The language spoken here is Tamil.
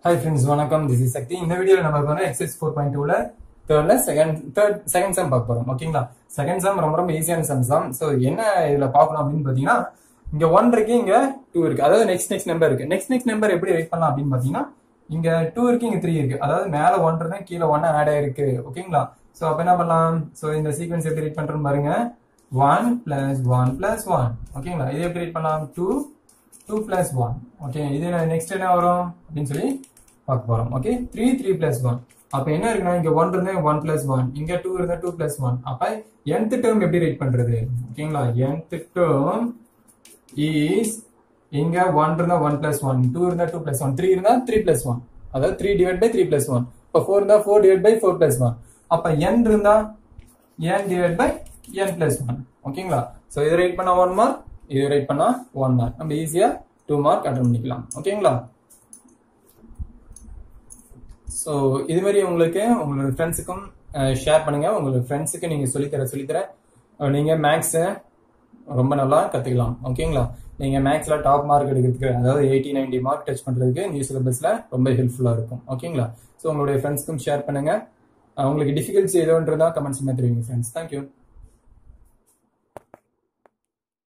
ஹாய் ஃப்ரெண்ட்ஸ் வணக்கம் திஸ் இஸ் சக்தி இந்த வீடியோவில் நம்ம வந்து எக்ஸைஸ் ஃபோர் பாயிண்ட் டூல தேர்ட்ல செகண்ட் தேர்ட் செகண்ட் சம் பார்க்க போறோம் ஓகேங்களா செகண்ட் சம் ரொம்ப ரொம்ப ஈஸியான சம்ஸ் தான் ஸோ என்ன இதுல பார்க்கணும் அப்படின்னு பார்த்தீங்கன்னா இங்க ஒன் இருக்கு இங்க டூ இருக்கு அதாவது நெக்ஸ்ட் நெக்ஸ்ட் நம்பர் இருக்கு நெக்ஸ்ட் நெக்ஸ்ட் நம்பர் எப்படி ரைட் பண்ணலாம் அப்படின்னு பார்த்தீங்கன்னா இங்க டூ இருக்கு இங்க த்ரீ இருக்கு அதாவது மேல ஒன் இருக்கு கீழே ஒன் ஆட் ஆயிருக்கு ஓகேங்களா ஸோ அப்ப என்ன பண்ணலாம் ஸோ இந்த சீக்வன்ஸ் எப்படி ரைட் பண்றோம்னு பாருங்க one plus one plus one ஓகேங்களா இது எப்படி ரைட் பண்ணலாம் two two plus one okay இது நெக்ஸ்ட் என்ன வரும் அப்படின்னு சொல்லி பார்க்க போறோம் okay three three plus one அப்ப என்ன இருக்குன்னா இங்க ஒன் இருந்தா ஒன் பிளஸ் ஒன் இங்க டூ இருந்தா டூ பிளஸ் ஒன் அப்ப nth டேர்ம் எப்படி ரைட் பண்றது ஓகேங்களா nth டேர்ம் இஸ் இங்க ஒன் இருந்தா ஒன் பிளஸ் ஒன் டூ இருந்தா டூ பிளஸ் ஒன் த்ரீ இருந்தா த்ரீ பிளஸ் ஒன் அதாவது three divide by three plus one இப்போ ஃபோர் இருந்தா four divide by four plus one அப்ப n இருந்தா n divide by n plus one ஓகேங்களா ஸோ இதை ரைட் பண்ணா ஒன் மார்க் இது ரைட் பண்ணா ஒன் மார்க் நம்ம ஈஸியா டூ மார்க் அட்டன் பண்ணிக்கலாம் ஓகேங்களா ஸோ இது மாதிரி உங்களுக்கு உங்களோட ஃப்ரெண்ட்ஸுக்கும் ஷேர் பண்ணுங்க உங்களோட ஃப்ரெண்ட்ஸுக்கு நீங்க சொல்லித்தர சொல்லித்தர அஹ், நீங்க மேக்ஸை ரொம்ப நல்லா கத்துக்கலாம் ஓகேங்களா நீங்க மேக்ஸ்ல டாப் மார்க் எடுக்கிறதுக்கு அதாவது எயிட்டி நைன்டி மார்க் டச் பண்றதுக்கு நியூ சிலபஸ்ல ரொம்ப ஹெல்ப்ஃபுல்லா இருக்கும் ஓகேங்களா ஸோ உங்களுடைய ஃப்ரெண்ட்ஸ்க்கும் ஷேர் பண்ணுங்க அஹ், உங்களுக்கு டிஃபிகல்ட்ஸ் எதுவும் இருந்தா கமெண்ட்ஸ் தெரிவிங்க ஃப்ரெண்ட்ஸ் தேங்க்யூ